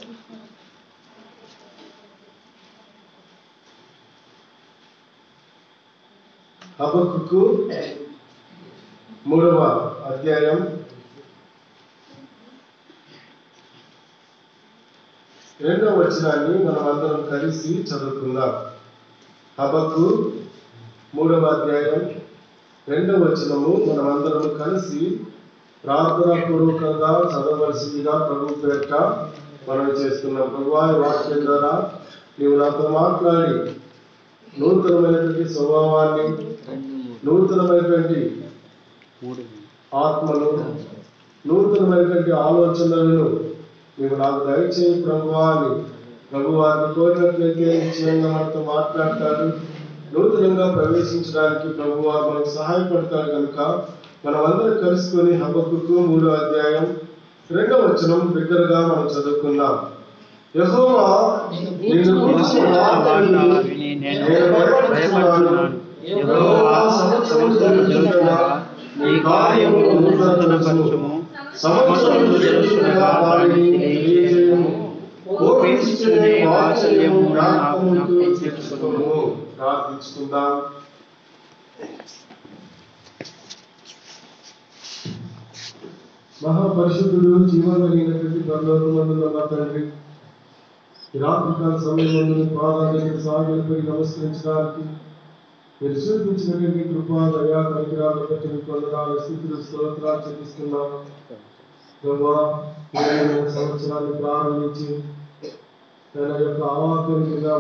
హబక్కుకు మూడవ అధ్యాయం రెండవ వచనాన్ని మనం అందరం కలిసి చదువుకుందాం హబక్కు మూడవ అధ్యాయం రెండవ వచనము మనం అందరం కలిసి ప్రార్థన పూర్వకంగా చదవవలసిందిగా ప్రభు పేట మనం చేస్తున్నాం ప్రభు వాక్యం ద్వారా నీవు నాతో మాట్లాడి నూతనమైనటువంటి స్వభావాన్ని నూతనమైనటువంటి ఆత్మను నూతనమైనటువంటి ఆలోచనలను నీవు నాకు దయచేయి ప్రభు అని ప్రభు వారిని కోరినట్లయితే నిశ్చయంగా మనతో మాట్లాడతాడు నూతనంగా ప్రవేశించడానికి ప్రభు వారు మనకు సహాయపడతాడు కనుక మనం అందరం కలుసుకొని హబక్కుకు మూడో అధ్యాయం రెండవ వచనం బిగ్గరగా మనం చదువుకుందాం యెహోవా నిన్ను గూర్చిన వార్తలను నేను భయపడుతున్నాను యెహోవా సంవత్సరం జరుగుతుండగా నీ కార్యములు నూతనపరచుము సంవత్సరం జరుగుతుండగా వారిని తెలియజేయము కోపించుకునే వాత్సల్యము జ్ఞాపకముకు తెచ్చుకొనుము ప్రార్థించుకుందాం మహాపరిశుద్ధుడు జీవనమైనటువంటి పరలోకమందున్న మా తండ్రి ఈ రాత్రికాల సమయంలో పాదాల దగ్గర సాగిలపై నమస్కరించడానికి మీరు చూపించినటువంటి కృపా దయా కనికరాలు బట్టి మీకు వందనాలు స్థితులు స్తోత్రాలు చెల్లిస్తున్నాము ప్రభా ఇరవై మూడు సంవత్సరాలు ప్రారంభించి తన యొక్క ఆఖరి దినం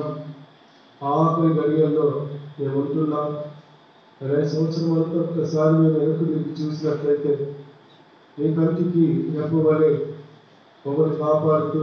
ఆఖరి గడియల్లో మేము ఉంటున్నాం ఇరవై సంవత్సరం అంతా ఒక్కసారి మేము వెనుక తిరిగి చూసినట్లయితే మీ కంటికి చెప్పబడే మమ్మల్ని కాపాడుతూ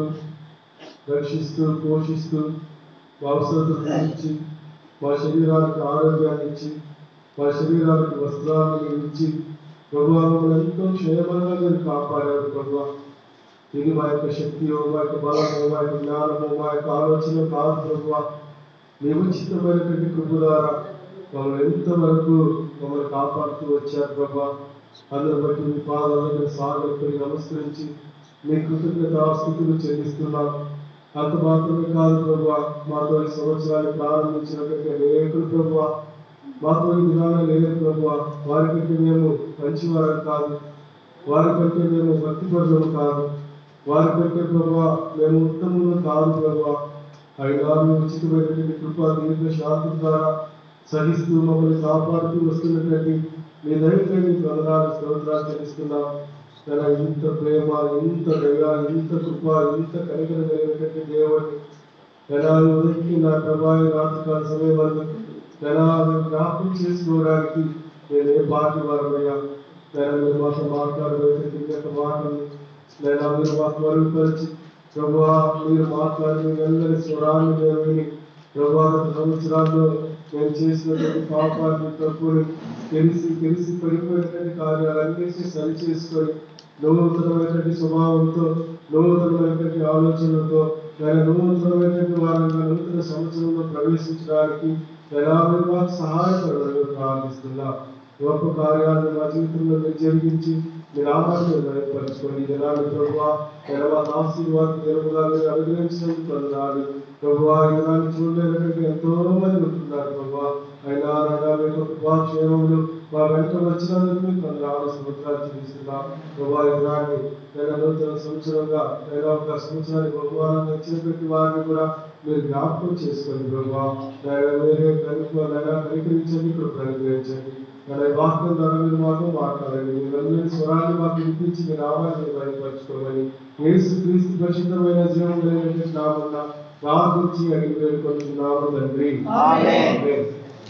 రక్షిస్తూ పోషిస్తూ మా అవసరతలు తీర్చి మా శరీరానికి ఆరోగ్యాన్ని ఇచ్చి మా శరీరానికి వస్త్రాలను ఇచ్చి ప్రభు మమ్మల్ని ఎంతో క్షేమంగా మీరు కాపాడారు ప్రభు ఇది మా యొక్క శక్తియో మా యొక్క బలమో మా యొక్క జ్ఞానమో మా యొక్క ఆలోచన కాదు ప్రభు మీ ఉచితమైనటువంటి కృప ద్వారా మమ్మల్ని ఎంతవరకు మమ్మల్ని కాపాడుతూ వచ్చారు ప్రభా అందరి బట్టి మీ పాదాల దగ్గర సాగలిపై నమస్కరించి మీ కృతజ్ఞత స్థితులు చెల్లిస్తున్నాం అంత మాత్రమే కాదు ప్రభు మాతో ఈ సంవత్సరాన్ని ప్రారంభించినటువంటి అనేకులు ప్రభు మాతో ఈ దినాన లేదు ప్రభు వారికంటే మేము మంచివారం కాదు వారికంటే మేము భక్తిపరులు కాదు వారికంటే ప్రభు మేము ఉత్తములు కాదు ప్రభు అయినా మీ ఉచితమైనటువంటి కృప దీర్ఘ శాంతి ద్వారా సహిస్తూ మమ్మల్ని కాపాడుతూ వస్తున్నటువంటి మీ దయపై మీకు వందనాలు స్తోత్రాలు చెల్లిస్తున్నాం తన ఇంత ప్రేమ ఇంత దయ ఇంత కృప ఇంత కనికరమైనటువంటి దేవుడిని ఎలా ఉదయం నా ప్రభావి రాత్రికాల సమయంలో ఎలా జ్ఞాపకం చేసుకోవడానికి నేను ఏ పార్టీ వారమయ్యా నేను మీరు మాతో మాట్లాడబోయేటువంటి మీ యొక్క మాటల్ని నేను మీరు మాకు మరుగుపరిచి ప్రభా మీరు మాట్లాడి మీరందరి స్వరాన్ని మేము విని ప్రభా గత సంవత్సరాల్లో నేను చేసినటువంటి పాపాన్ని తప్పుని తెలిసి తెలిసి పడిపోయినటువంటి కార్యాలన్నింటినీ సరి చేసుకొని నూతనమైనటువంటి స్వభావంతో నూతనమైనటువంటి ఆలోచనలతో నేను నూతనమైనటువంటి వారంగా నూతన సంవత్సరంలో ప్రవేశించడానికి ఎలా మీరు మాకు సహాయపడమని ప్రార్థిస్తున్నా గొప్ప కార్యాలను మా జీవితంలో మీరు జరిగించి మీరు ఆహారం బయటపరచుకోండి జనాలు ప్రభు ఎలా ఆశీర్వాదం జరుగుగా మీరు అనుగ్రహించినందుకు వందనాలు ప్రభు ఈ దినాన్ని చూడలేనటువంటి ఎంతో మంది ఉంటున్నారు ప్రభు అయినా అనగా మీ యొక్క కృపాక్షేమములు మా వెంట వచ్చినందుకు మీకు వందనాలు స్తోత్రాలు చెల్లిస్తున్నాం ప్రభు ఈ దినాన్ని నేను నూతన సంవత్సరంగా నేను ఒక సంవత్సరానికి బహుమానాన్ని ఇచ్చినటువంటి వారిని కూడా మీరు జ్ఞాపకం చేసుకోండి ప్రభు నేను వేరే కనుక నైనా కనికరించండి ఇప్పుడు ప్రయోగించండి మన వాక్యం ద్వారా మీరు మాతో మాట్లాడండి మీరందరి స్వరాన్ని మాకు వినిపించి మీ నామాన్ని బయటపరచుకోమని యేసు క్రీస్తు పరిశుద్ధమైన జీవం లేని నామన్న ప్రార్థించి అడిగి వేడుకుంటున్నాము తండ్రి ఆమేన్. ఆమేన్.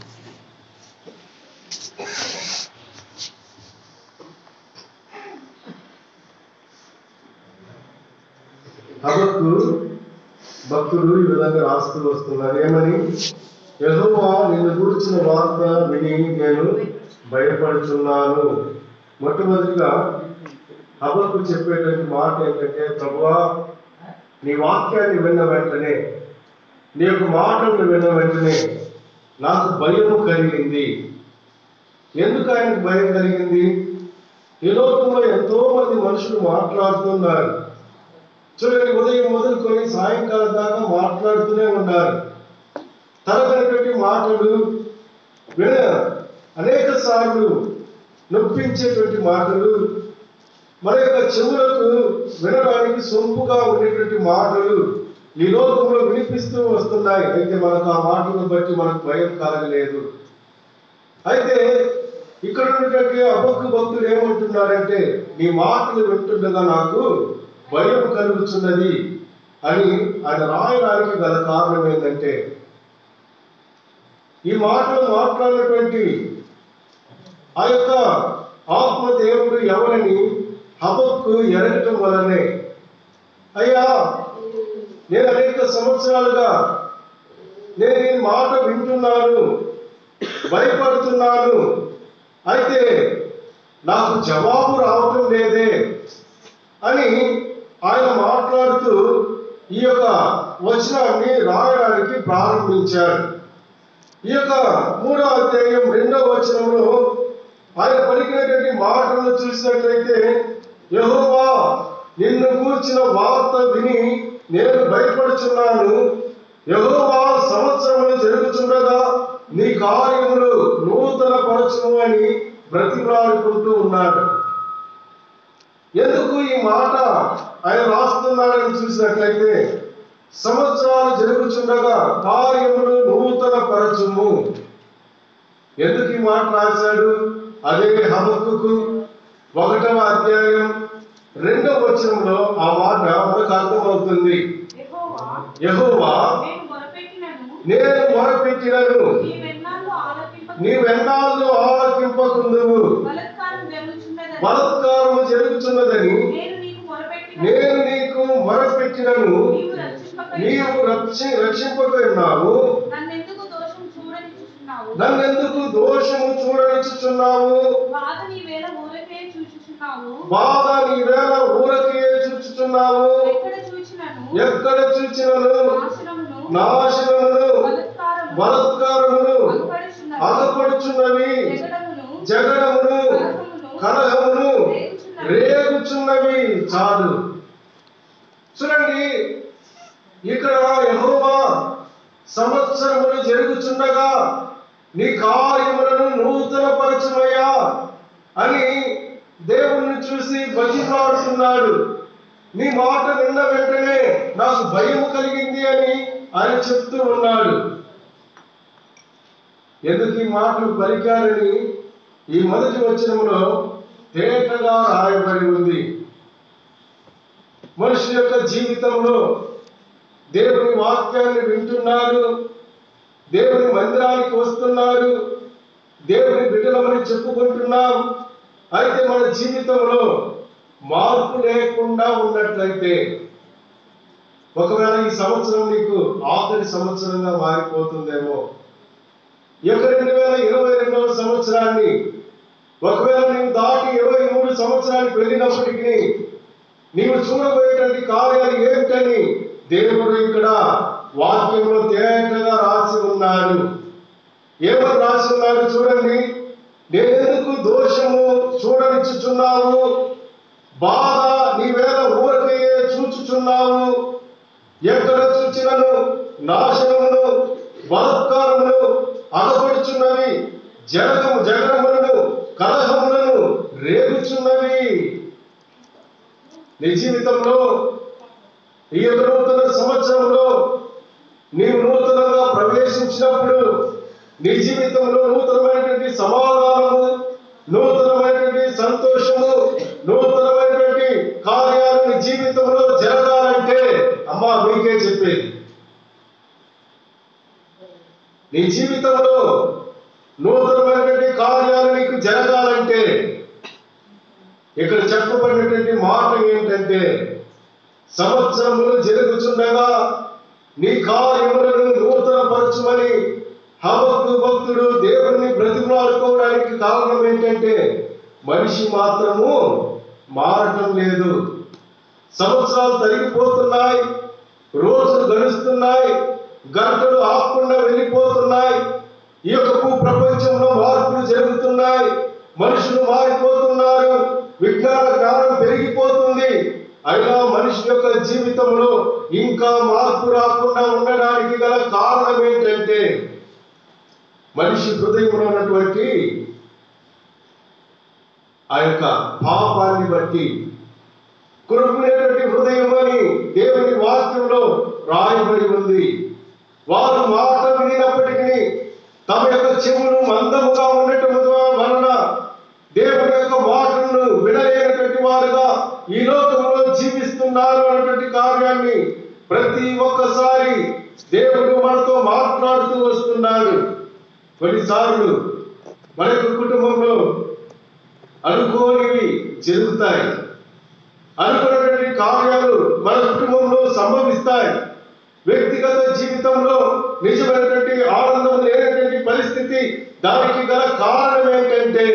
హబక్కు భక్తుడు ఈ విధంగా రాస్తూ వస్తున్నారు ఏమని యెహోవా నిన్ను గురించిన వార్త విని నేను భయపడుచున్నాను మొట్టమొదటిగా హబక్కు చెప్పేటువంటి మాట ఏంటంటే ప్రభువా నీ వాక్యాన్ని విన్న వెంటనే నీ యొక్క మాటలను విన్న వెంటనే నాకు భయము కలిగింది ఎందుకు ఆయనకు భయం కలిగింది ఈ లోకంలో ఎంతో మంది మనుషులు మాట్లాడుతున్నారు చూడండి ఉదయం మొదలు మొదలుకొని సాయంకాలం దాకా మాట్లాడుతూనే ఉన్నారు తరగనటువంటి మాటలు విన అనేక సార్లు నొప్పించేటువంటి మాటలు మన యొక్క చెవులకు వినడానికి సొంపుగా ఉండేటువంటి మాటలు ఈ లోకంలో వినిపిస్తూ వస్తున్నాయి అయితే మనకు ఆ మాటలను బట్టి మనకు భయం కలగలేదు అయితే ఇక్కడ ఉన్నటువంటి అబక్కు భక్తుడు ఏమంటున్నాడంటే నీ మాటలు వింటుండగా నాకు భయం కలుగుతున్నది అని ఆయన రాయడానికి గల కారణం ఏంటంటే ఈ మాటలు మాట్లాడినటువంటి ఆ యొక్క ఆత్మదేవుడు ఎవరని హబక్కు ఎరగటం వలనే అయ్యా నేను అనేక సంవత్సరాలుగా నేను ఈ మాట వింటున్నాను భయపడుతున్నాను అయితే నాకు జవాబు రావటం లేదే అని ఆయన మాట్లాడుతూ ఈ యొక్క వచనాన్ని రాయడానికి ప్రారంభించాడు ఈ యొక్క మూడో అధ్యాయం రెండో వచనంలో ఆయన పలికినటువంటి మాటలను చూసినట్లయితే యెహోవా నిన్ను కూర్చిన వార్త విని నేను భయపడుచున్నాను యెహోవా సంవత్సరములు జరుగుచుండగా నీ కార్యములు నూతన పరచును అని బ్రతిమలాడుకుంటూ ఉన్నాడు ఎందుకు ఈ మాట ఆయన రాస్తున్నాడని చూసినట్లయితే సంవత్సరాలు జరుగుచుండగా కార్యములు నూతన పరచుము ఎందుకు ఈ మాట రాశాడు అదే హబక్కుకు ఒకటవ అధ్యాయం రెండవ వచనంలో ఆ మాట మనకు అర్థమవుతుంది యెహోవా యెహోవా నేను మొరపెట్టినను నేను మొరపెట్టినను నీవెన్నాళ్ళు ఆలకింపక నీవెన్నాళ్ళు ఆలకింపకుందువు బలత్కారం జరుగుచున్నదని బలత్కారము జరుగుతున్నదని నేను నీకు మొరపెట్టినను నేను నీకు మొరపెట్టినను నీవు రక్షింపక నీవు రక్షి రక్షింపకున్నావు నన్నెందుకు దోషం చూడనిచ్చుచున్నావు నన్నెందుకు దోషము చూడనిచ్చుచున్నావు బాధ నీ వేళ ఊరకే చూచుచున్నావు బాధ నీ వేళ ఊరకే చూచుచున్నావు ఎక్కడ చూచినను ఎక్కడ చూచినను నాశనమును నాశనమును బలత్కారము బలత్కారమును అగపడుచున్నవి అగపడుచున్నవి జగడమును జగడమును కలహమును రేగుచున్నవి చాలు చూడండి ఇక్కడ యెహోవా సంవత్సరములు జరుగుచుండగా నీ కార్యములను నూతన పరచుమయ్యా అని దేవుణ్ణి చూసి బతిమాడుతున్నాడు నీ మాట విన్న వెంటనే నాకు భయం కలిగింది అని ఆయన చెప్తూ ఉన్నాడు ఎందుకు ఈ మాటలు పలికారని ఈ మొదటి వచనంలో తేటగా రాయబడి ఉంది మనిషి యొక్క జీవితంలో దేవుని వాక్యాన్ని వింటున్నారు దేవుని మందిరానికి వస్తున్నారు దేవుని బిడ్డలమని చెప్పుకుంటున్నాం అయితే మన జీవితంలో మార్పు లేకుండా ఉన్నట్లయితే ఒకవేళ ఈ సంవత్సరం నీకు ఆఖరి సంవత్సరంగా మారిపోతుందేమో ఈ యొక్క రెండు వేల ఇరవై రెండవ సంవత్సరాన్ని ఒకవేళ నీవు దాటి ఇరవై మూడు సంవత్సరానికి వెళ్ళినప్పటికీ నీవు చూడబోయేటువంటి కార్యాలు ఏమిటని దేవుడు ఇక్కడ వాక్యంలో తేటగా రాసి ఉన్నాడు ఏమని రాసి ఉన్నాడు చూడండి నేనెందుకు దోషము చూడనిచ్చుచున్నావు బాధ నీ వేళ ఊరకే చూచుచున్నావు ఎక్కడ చూచినను నాశనమును బలత్కారమును అగపడుచున్నవి జగము జగములను కలహములను రేగుచున్నవి నీ జీవితంలో ఈ యొక్క నూతన సంవత్సరంలో నీవు నూతనంగా ప్రవేశించినప్పుడు నీ జీవితంలో నూతనమైనటువంటి సమాధానము నూతనమైనటువంటి సంతోషము నూతనమైనటువంటి కార్యాలు నీ జీవితంలో జరగాలంటే అమ్మా మీకే చెప్పేది నీ జీవితంలో నూతనమైనటువంటి కార్యాలు నీకు జరగాలంటే ఇక్కడ చెప్పబడినటువంటి మాట ఏంటంటే సంవత్సరములు జరుగుచుండగా నీ కార్యములను నూతన పరచుమని హబక్కు భక్తుడు దేవుణ్ణి బ్రతిమాడుకోవడానికి కారణం ఏంటంటే మనిషి మాత్రము మారటం లేదు సంవత్సరాలు తరిగిపోతున్నాయి రోజులు గడుస్తున్నాయి గంటలు ఆకుండా వెళ్ళిపోతున్నాయి ఈ యొక్క భూ ప్రపంచంలో మార్పులు జరుగుతున్నాయి మనుషులు మారిపోతున్నారు విజ్ఞాన జ్ఞానం పెరిగిపోతుంది అయినా మనిషి యొక్క జీవితంలో ఇంకా మార్పు రాకుండా ఉండడానికి గల కారణం ఏంటంటే మనిషి హృదయంలో ఉన్నటువంటి ఆ యొక్క పాపాన్ని బట్టి కురుకునేటువంటి హృదయం అని దేవుని వాక్యంలో రాయబడి ఉంది వారు మాట వినినప్పటికీ తమ యొక్క చెవులు మందముగా ఉండటం వలన దేవుని యొక్క మాటలను వినలేనటువంటి వారుగా ఈ లోకంలో జీవిస్తున్నారు అన్నటువంటి కార్యాన్ని ప్రతి ఒక్కసారి దేవుడు మనతో మాట్లాడుతూ వస్తున్నాడు కొన్నిసార్లు మన యొక్క కుటుంబంలో అనుకోనివి జరుగుతాయి అనుకున్నటువంటి కార్యాలు మన కుటుంబంలో సంభవిస్తాయి వ్యక్తిగత జీవితంలో నిజమైనటువంటి ఆనందం లేనటువంటి పరిస్థితి దానికి గల కారణం ఏంటంటే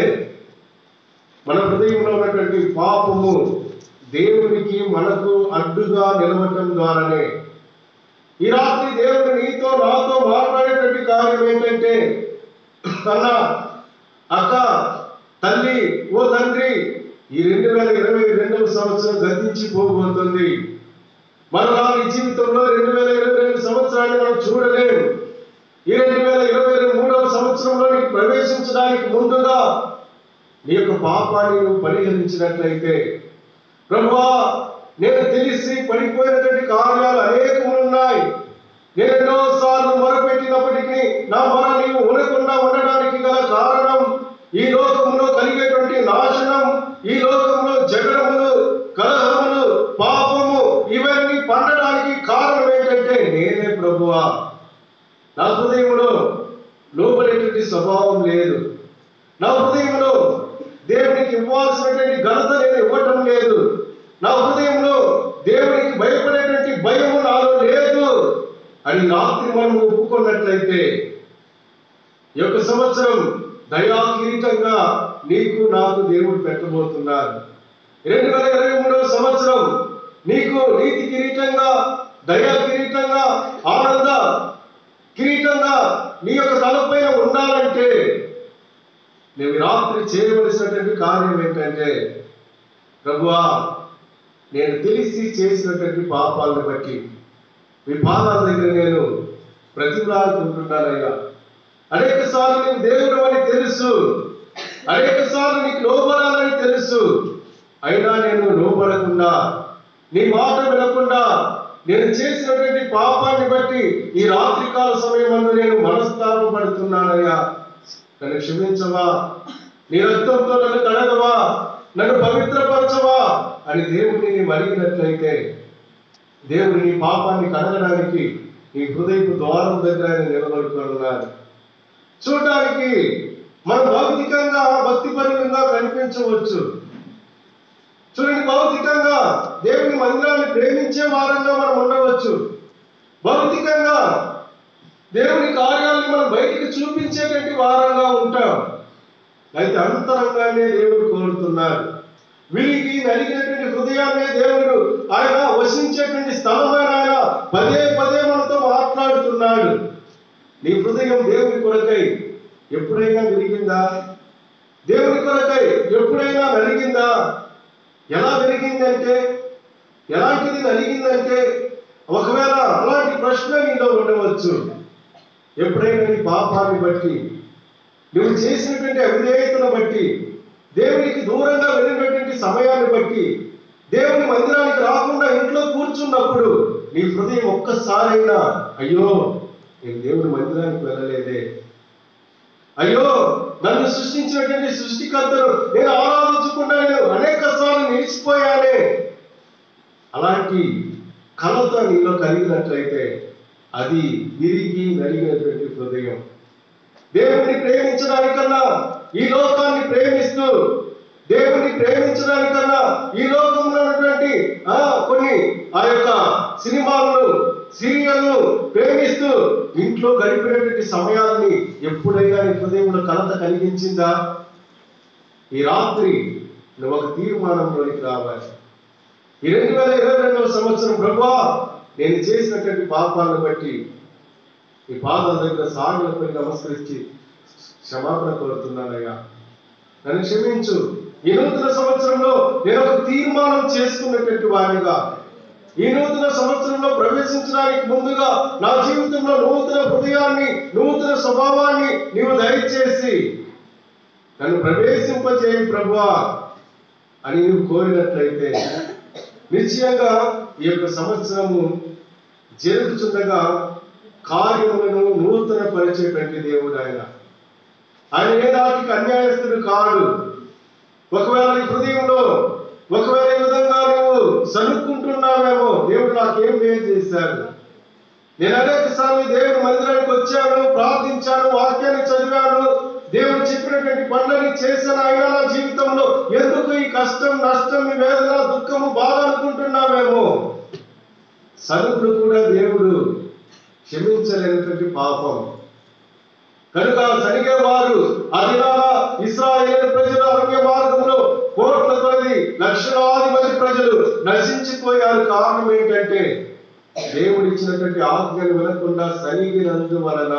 మన హృదయంలో ఉన్నటువంటి పాపము దేవునికి మనకు అడ్డుగా నిలవటం ద్వారానే ఈ రాత్రి దేవుడు నీతో నాతో మాట్లాడేటువంటి కార్యం ఏంటంటే అన్న అక్క తల్లి ఓ తండ్రి ఈ రెండు వేల ఇరవై రెండవ సంవత్సరం గతించిపోబోతుంది మరలా ఈ జీవితంలో రెండు వేల ఇరవై రెండు సంవత్సరాన్ని మనం చూడలేము ఈ రెండు వేల ఇరవై మూడవ సంవత్సరంలో ప్రవేశించడానికి ముందుగా నీ యొక్క పాపాన్ని నువ్వు పరిహరించినట్లయితే ప్రభువా నేను తెలిసి పడిపోయినటువంటి కార్యాలు అనేకములు ఉన్నాయి నేను ఎన్నోసార్లు మొరపెట్టినప్పటికీ నా మొర నీవు ఉనకుండా ఉండడానికి గల కారణం ఈ లోకంలో కలిగేటువంటి నాశనం ఈ లోకంలో జగడములు కలహములు పాపము ఇవన్నీ పండడానికి కారణం ఏంటంటే నేనే ప్రభువా నా హృదయంలో లోపలేటువంటి స్వభావం లేదు నా హృదయంలో దేవునికి ఇవ్వాల్సినటువంటి ఘనత నేను ఇవ్వటం లేదు నా హృదయంలో దేవునికి భయపడేటువంటి భయము నాలో లేదు అని రాత్రి మనం ఒప్పుకున్నట్లయితే ఈ యొక్క సంవత్సరం దయా కిరీటంగా నీకు నాకు దేవుడు పెట్టబోతున్నారు రెండు వేల ఇరవై మూడవ సంవత్సరం నీకు నీతి కిరీటంగా దయా కిరీటంగా ఆనంద కిరీటంగా నీ యొక్క తలపైన ఉండాలంటే నేను ఈ రాత్రి చేయవలసినటువంటి కార్యం ఏంటంటే ప్రభువా నేను తెలిసి చేసినటువంటి పాపాలను బట్టి మీ పాదాల దగ్గర నేను ప్రతిమలాడుకుంటున్నానయ్యా అనేక సార్లు నీకు దేవుడు అని తెలుసు అనేక సార్లు నీకు లోపడాలని తెలుసు అయినా నేను లోపడకుండా నీ మాట వినకుండా నేను చేసినటువంటి పాపాన్ని బట్టి ఈ రాత్రికాల సమయమందు నేను మనస్తాపం పడుతున్నానయ్యా నన్ను క్షమించవా నీ రక్తంతో నన్ను కడగవా నన్ను పవిత్రపరచవా అని దేవుడిని నీవు అడిగినట్లయితే దేవుడు నీ పాపాన్ని కడగడానికి నీ హృదయపు ద్వారం దగ్గర ఆయన నిలబడుతున్నాడు చూడడానికి మనం భౌతికంగా భక్తిపరంగా కనిపించవచ్చు చూడండి భౌతికంగా దేవుని మందిరాన్ని ప్రేమించే వారంగా మనం ఉండవచ్చు భౌతికంగా దేవుని కార్యాలను మనం బయటికి చూపించేటువంటి వారంగా ఉంటాం అయితే అంతరంగానే దేవుడు కోరుతున్నారు వీరికి నలిగినటువంటి హృదయాన్నే దేవుడు ఆయన వసించేటువంటి స్థలమైన ఆయన పదే పదే మనతో మాట్లాడుతున్నాడు నీ హృదయం దేవుని కొరకై ఎప్పుడైనా విరిగిందా దేవుని కొరకై ఎప్పుడైనా నలిగిందా ఎలా పెరిగిందంటే ఎలాంటిది నలిగిందంటే ఒకవేళ అలాంటి ప్రశ్న నీలో ఉండవచ్చు ఎప్పుడైనా నీ పాపాన్ని బట్టి నువ్వు చేసినటువంటి అవిధేయతను బట్టి దేవునికి దూరంగా వెళ్ళినటువంటి సమయాన్ని బట్టి దేవుని మందిరానికి రాకుండా ఇంట్లో కూర్చున్నప్పుడు నీ హృదయం ఒక్కసారైనా అయ్యో నేను దేవుని మందిరానికి వెళ్ళలేదే అయ్యో నన్ను సృష్టించినటువంటి సృష్టికర్తను నేను ఆరాధించకుండా నేను అనేక సార్లు నిలిచిపోయానే అలాంటి కలత నీలో కలిగినట్లయితే అది విరిగి నలిగినటువంటి హృదయం దేవుణ్ణి ప్రేమించడానికన్నా ఈ లోకాన్ని ప్రేమిస్తూ దేవుణ్ణి ప్రేమించడానికన్నా ఈ లోకంలో ఉన్నటువంటి ఆ, కొన్ని ఆ యొక్క సినిమాలను సీరియల్ను ప్రేమిస్తూ ఇంట్లో గడిపినటువంటి సమయాన్ని ఎప్పుడైనా నీ హృదయంలో కలత కలిగించిందా ఈ రాత్రి నువ్వు ఒక తీర్మానంలోనికి రావాలి ఈ రెండు వేల ఇరవై రెండవ సంవత్సరం ప్రభా నేను చేసినటువంటి పాపాలను బట్టి ఈ పాదాల దగ్గర సాగులపై నమస్కరించి క్షమాపణ కోరుతున్నానయ్యా నన్ను క్షమించు ఈ నూతన సంవత్సరంలో నేను ఒక తీర్మానం చేసుకున్నటువంటి వాడిగా ఈ నూతన సంవత్సరంలో ప్రవేశించడానికి ముందుగా నా జీవితంలో నూతన హృదయాన్ని నూతన స్వభావాన్ని నీవు దయచేసి నన్ను ప్రవేశింపజేయి ప్రభువా అని నువ్వు కోరినట్లయితే నిశ్చయంగా ఈ యొక్క సంవత్సరము జరుగుతుండగా కార్యములను నూతన పరిచేటువంటి దేవుడు ఆయన ఆయన ఏ నాటికి అన్యాయస్తుడు కాడు ఒకవేళ నీ హృదయంలో ఒకవేళ ఈ విధంగా నువ్వు సనుక్కుంటున్నావేమో దేవుడు నాకేం మేలు చేశాడు నేను అనేక సార్లు దేవుని మందిరానికి వచ్చాను ప్రార్థించాను వాక్యాన్ని చదివాను దేవుడు చెప్పినటువంటి పనులని చేశాను అయినా నా జీవితంలో ఎందుకు ఈ కష్టం నష్టం ఈ వేదన దుఃఖము బాధ అనుకుంటున్నావేమో సనుకుడు కూడా దేవుడు క్షమించలేనటువంటి పాపం కనుక సరిగే వారు అదినాల ఇస్రాయేల్ ప్రజలు అరణ్య మార్గంలో కోట్ల కొలది లక్షలాది మంది ప్రజలు నశించిపోయారు కారణం ఏంటంటే దేవుడు ఇచ్చినటువంటి ఆజ్ఞలు వినకుండా సరిగినందు వలన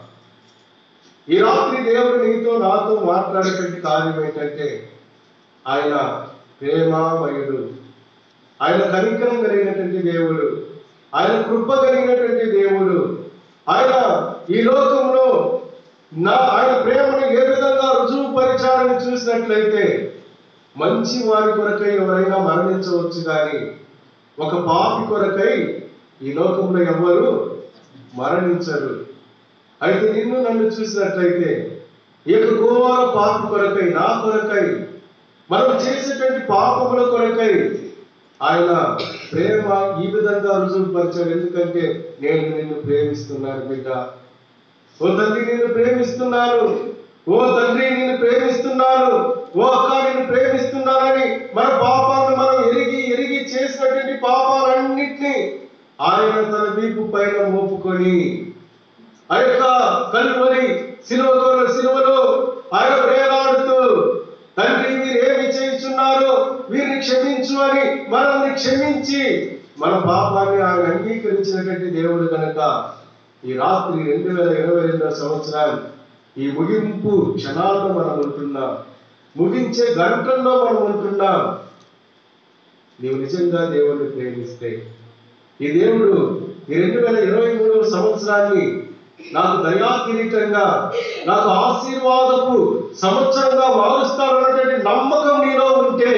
ఈ రాత్రి దేవుడు నీతో నాతో మాట్లాడేటువంటి కార్యం ఏంటంటే ఆయన ప్రేమామయుడు ఆయన కనికరం కలిగినటువంటి దేవుడు ఆయన కృప కలిగినటువంటి దేవుడు ఆయన ఈ లోకంలో నా ఆయన ప్రేమను ఏ విధంగా రుజువు పరిచారని చూసినట్లయితే మంచి వారి కొరకై ఎవరైనా మరణించవచ్చు కానీ ఒక పాపి కొరకై ఈ లోకంలో ఎవ్వరు మరణించరు అయితే నిన్ను నన్ను చూసినట్లయితే ఈ యొక్క ఘోర పాపి కొరకై నా కొరకై మనం చేసేటువంటి పాపముల కొరకై ఆయన ప్రేమ ఈ విధంగా రుజువుపరిచాడు ఎందుకంటే నేను నిన్ను ప్రేమిస్తున్నాను బిడ్డ ఓ తండ్రి నిన్ను ప్రేమిస్తున్నాను ఓ తండ్రి నిన్ను ప్రేమిస్తున్నాను ఓ అక్క నిన్ను ప్రేమిస్తున్నానని మన పాపాలను మనం ఎరిగి ఎరిగి చేసినటువంటి పాపాలన్నింటినీ ఆయన తన వీపు పైన మోపుకొని ఆ యొక్క కలువరి సిలువతో సిలువలో ఆయన వేలాడుతూ తండ్రి మీరు ఏమి చేయించున్నారో వీరిని క్షమించు అని మనల్ని క్షమించి మన పాపాన్ని ఆయన అంగీకరించినటువంటి దేవుడు కనుక ఈ రాత్రి రెండు వేల ఇరవై రెండవ సంవత్సరం ఈ ముగింపు క్షణాల్లో మనం ఉంటున్నాం ముగించే గంటల్లో మనం ఉంటున్నాం నీవు నిజంగా దేవుణ్ణి ప్రేమిస్తే ఈ దేవుడు ఈ రెండు వేల ఇరవై మూడవ సంవత్సరాన్ని నాకు దయా కిరీటంగా నాకు ఆశీర్వాదపు సంవత్సరంగా మారుస్తానన్నటువంటి నమ్మకం నీలో ఉంటే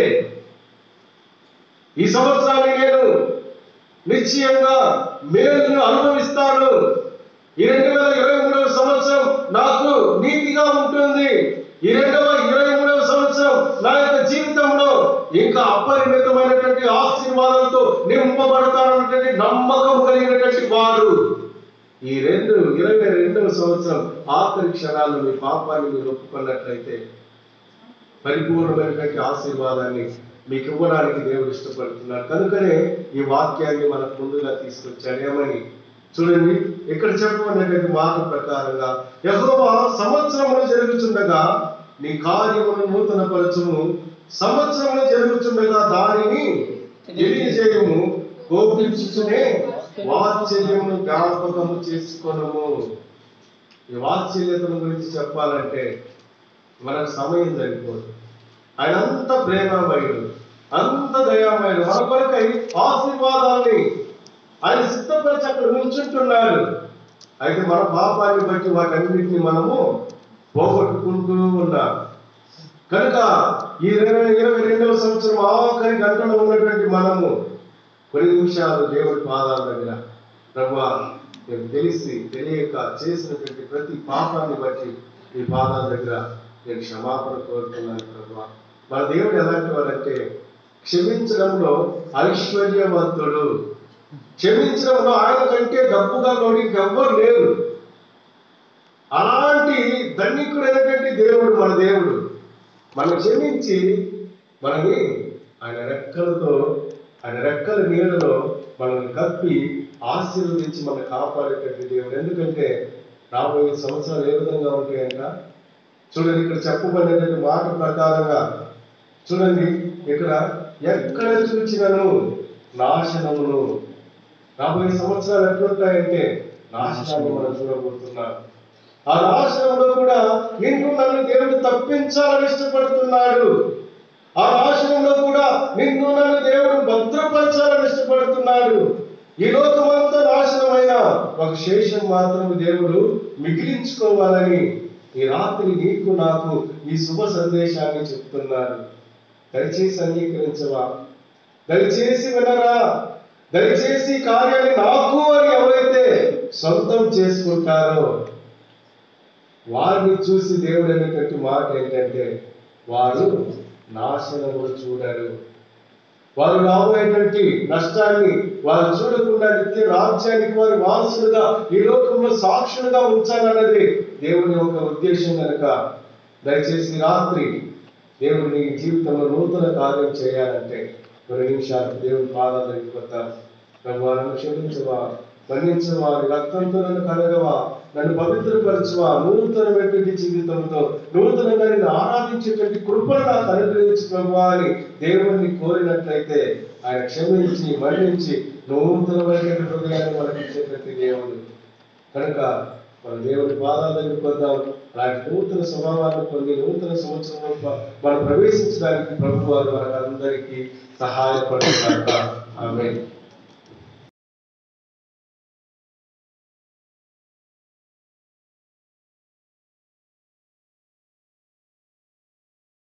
ఈ సంవత్సరాన్ని నేను నిశ్చయంగా మేలును అనుభవిస్తాను ఈ రెండు వేల ఇరవై మూడవ సంవత్సరం నాకు నీతిగా ఉంటుంది ఈ రెండవ ఇరవై మూడవ సంవత్సరం నా యొక్క జీవితంలో ఇంకా అపరిమితమైనటువంటి ఆశీర్వాదంతో నింపబడతానన్నటువంటి నమ్మకం కలిగినటువంటి వారు ఈ రెండు ఇరవై రెండవ సంవత్సరం ఆఖరి క్షణాల్లో మీ పాపాన్ని మీరు ఒప్పుకున్నట్లయితే పరిపూర్ణమైనటువంటి ఆశీర్వాదాన్ని మీకు ఇవ్వడానికి దేవుడు ఇష్టపడుతున్నాడు కనుకనే ఈ వాక్యాన్ని మనకు ముందుగా తీసుకొచ్చాడు ఏమని చూడండి ఇక్కడ చెప్పబడినటువంటి మాట ప్రకారంగా యెహోవా సంవత్సరములు జరుగుతుండగా నీ కార్యమును నూతన పరచుము సంవత్సరములు జరుగుతుండగా దానిని తెలియజేయము కోపించుకునే వాత్సల్యమును జ్ఞాపకము చేసుకొనము ఈ వాత్సల్యతను గురించి చెప్పాలంటే మనకు సమయం సరిపోదు ఆయన అంత ప్రేమమయుడు అంత దయామయుడు మన కొరకై ఆశీర్వాదాన్ని ఆయన సిద్ధపరిచి అక్కడ ఉంచుంటున్నాడు అయితే మన పాపాన్ని బట్టి వాటన్నిటిని మనము పోగొట్టుకుంటూ ఉన్నాం కనుక ఈ ఇరవై ఇరవై రెండవ సంవత్సరం ఆఖరి గంటలో ఉన్నటువంటి మనము కొన్ని నిమిషాలు దేవుడి పాదాల దగ్గర ప్రభా నేను తెలిసి తెలియక చేసినటువంటి ప్రతి పాపాన్ని బట్టి ఈ పాదాల దగ్గర నేను క్షమాపణ కోరుతున్నాను ప్రభా మన దేవుడు ఎలాంటి వారంటే క్షమించడంలో ఐశ్వర్యవంతుడు క్షమించడంలో ఆయన కంటే డబ్బుగా నోడి ఇంకెవ్వరు లేరు అలాంటి ధనికుడైనటువంటి దేవుడు మన దేవుడు మనం క్షమించి మనని ఆయన రెక్కలతో ఆయన రెక్కల నీడలో మనల్ని కప్పి ఆశీర్వదించి మనం కాపాడేటువంటి దేవుడు ఎందుకంటే రాబోయే సంవత్సరాలు ఏ విధంగా ఉంటాయంట చూడండి ఇక్కడ చెప్పబడినటువంటి మాట ప్రకారంగా చూడండి ఇక్కడ ఎక్కడ చూచినను నాశనమును రాబోయే సంవత్సరాలు ఎట్లుంటాయంటే నాశనాన్ని మనం చూడబోతున్నాం ఆ నాశనంలో కూడా నిన్ను నన్ను దేవుడు తప్పించాలని ఇష్టపడుతున్నాడు ఆ నాశనంలో కూడా నిన్ను నన్ను దేవుడు భద్రపరచాలని ఇష్టపడుతున్నాడు ఈ లోకమంతా నాశనమైన ఒక శేషం మాత్రం దేవుడు మిగిలించుకోవాలని ఈ రాత్రి నీకు నాకు ఈ శుభ సందేశాన్ని చెప్తున్నాడు దయచేసి అంగీకరించవా దయచేసి వినరా దయచేసి ఈ కార్యాన్ని నాకు అని ఎవరైతే సొంతం చేసుకుంటారో వారిని చూసి దేవుడు అనేటువంటి మాట ఏంటంటే వారు నాశనము చూడరు వారు రాబోయేటువంటి నష్టాన్ని వారు చూడకుండా నిత్య రాజ్యానికి వారి వారసులుగా ఈ లోకంలో సాక్షులుగా ఉంచాలన్నది దేవుని యొక్క ఉద్దేశం కనుక దయచేసి ఈ రాత్రి దేవుడు నీ జీవితంలో నూతన కార్యం చేయాలంటే కొన్ని నిమిషాలు దేవుని పాదాలు వెళ్ళిపోతాం ప్రభు నన్ను క్షమించవా మన్నించవా నీ రక్తంతో నన్ను కలగవా నన్ను పవిత్రపరచవా నూతనమైనటువంటి జీవితంతో నూతనంగా నిన్ను ఆరాధించేటువంటి కృపను నాకు అనుగ్రహించు ప్రభు అని దేవుణ్ణి కోరినట్లయితే ఆయన క్షమించి మన్నించి నూతనమైనటువంటి హృదయాన్ని మనకి ఇచ్చేటువంటి దేవుడు కనుక మన దేవుడి పాదాల దగ్గరికి వద్దాం అలాంటి నూతన స్వభావాన్ని పొంది నూతన సంవత్సరంలో ప- మనం ప్రవేశించడానికి ప్రభు వారు మనకందరికీ సహాయపడుతున్నారు ఆమె